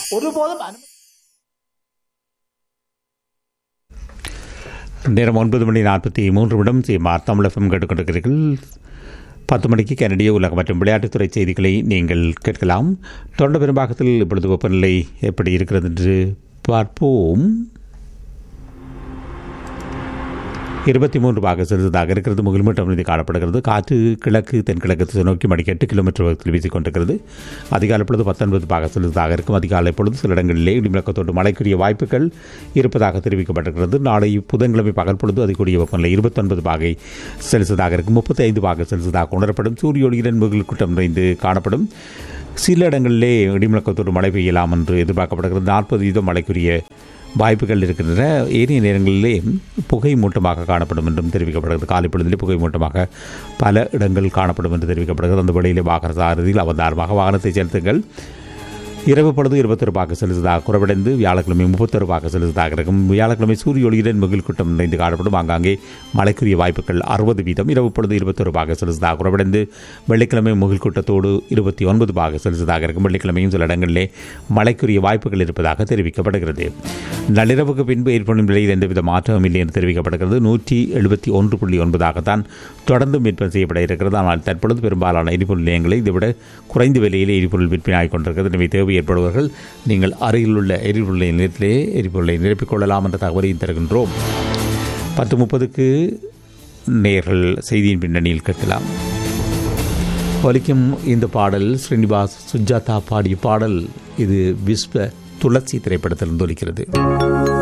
ஒருபோதும் அனுமதி நேரம் ஒன்பது மணி நாற்பத்தி மூன்று நிமிடம் சிஎம்ஆர் தமிழகம் கேட்டுக்கொண்டிருக்கிறீர்கள் பத்து மணிக்கு கனடிய உலகம் மற்றும் விளையாட்டுத்துறை செய்திகளை நீங்கள் கேட்கலாம் தொண்ட பெரும்பாகத்தில் இப்பொழுது வெப்பநிலை எப்படி இருக்கிறது என்று பார்ப்போம் இருபத்தி மூன்று பாக செலுத்ததாக இருக்கிறது முகில்மட்டம் மீது காணப்படுகிறது காற்று கிழக்கு தென்கிழக்கு திசை நோக்கி மணிக்கு எட்டு கிலோமீட்டர் வேகத்தில் வீசிக் கொண்டிருக்கிறது அதிகாலை பொழுது பத்தொன்பது பாக செலுத்ததாக இருக்கும் அதிகாலை பொழுது சில இடங்களிலே இடிமுழக்கத்தோடு மழைக்குரிய வாய்ப்புகள் இருப்பதாக தெரிவிக்கப்பட்டிருக்கிறது நாளை புதன்கிழமை பகல் பொழுது அதிகூடிய வெப்பநிலை இருபத்தொன்பது பாகை செலுத்ததாக இருக்கும் முப்பத்தி ஐந்து பாக செலுத்ததாக உணரப்படும் சூரிய ஒளியுடன் முகில் கூட்டம் நிறைந்து காணப்படும் சில இடங்களிலே இடிமுழக்கத்தோடு மழை பெய்யலாம் என்று எதிர்பார்க்கப்படுகிறது நாற்பது வீதம் மழைக்குரிய வாய்ப்புகள் இருக்கின்றன ஏனைய நேரங்களிலே புகை மூட்டமாக காணப்படும் என்றும் தெரிவிக்கப்படுகிறது காலை பொழுதிலே புகை மூட்டமாக பல இடங்கள் காணப்படும் என்று தெரிவிக்கப்படுகிறது அந்த வழியிலே வாகன சாரதியில் அவதாரமாக வாகனத்தை செலுத்துங்கள் இரவு பொழுது இருபத்தொரு பாக செலுத்ததாக குறைவடைந்து வியாழக்கிழமை முப்பத்தொரு பாக செலுத்ததாக இருக்கும் வியாழக்கிழமை சூரிய ஒளியுடன் முகில் கூட்டம் நிறைந்து காணப்படும் ஆங்காங்கே மழைக்குரிய வாய்ப்புகள் அறுபது வீதம் இரவு பொழுது இருபத்தொரு பாக செலுத்ததாக குறைவடைந்து வெள்ளிக்கிழமை முகில் கூட்டத்தோடு இருபத்தி ஒன்பது பாக செலுத்ததாக இருக்கும் வெள்ளிக்கிழமையும் சில இடங்களிலே மழைக்குரிய வாய்ப்புகள் இருப்பதாக தெரிவிக்கப்படுகிறது நள்ளிரவுக்கு பின்பு ஏற்படும் நிலையில் எந்தவித மாற்றமும் இல்லை என்று தெரிவிக்கப்படுகிறது நூற்றி எழுபத்தி ஒன்று புள்ளி ஒன்பதாகத்தான் தொடர்ந்து விற்பனை செய்யப்பட இருக்கிறது ஆனால் தற்பொழுது பெரும்பாலான எரிபொருள் நிலையங்களை இதைவிட குறைந்த விலையிலே எரிபொருள் விற்பனை ஆகிக் கொண்டிருக்கிறது எனவே தேவை ஏற்படுவர்கள் நீங்கள் அருகிலுள்ள எரிபொருள் நிலையத்திலே எரிபொருளை நிரப்பிக் கொள்ளலாம் என்ற தகவலையும் தருகின்றோம் பத்து முப்பதுக்கு நேர்கள் செய்தியின் பின்னணியில் கேட்கலாம் ஒலிக்கும் இந்த பாடல் ஸ்ரீனிவாஸ் சுஜாதா பாடிய பாடல் இது விஸ்வ துளசி திரைப்படத்திலிருந்து ஒலிக்கிறது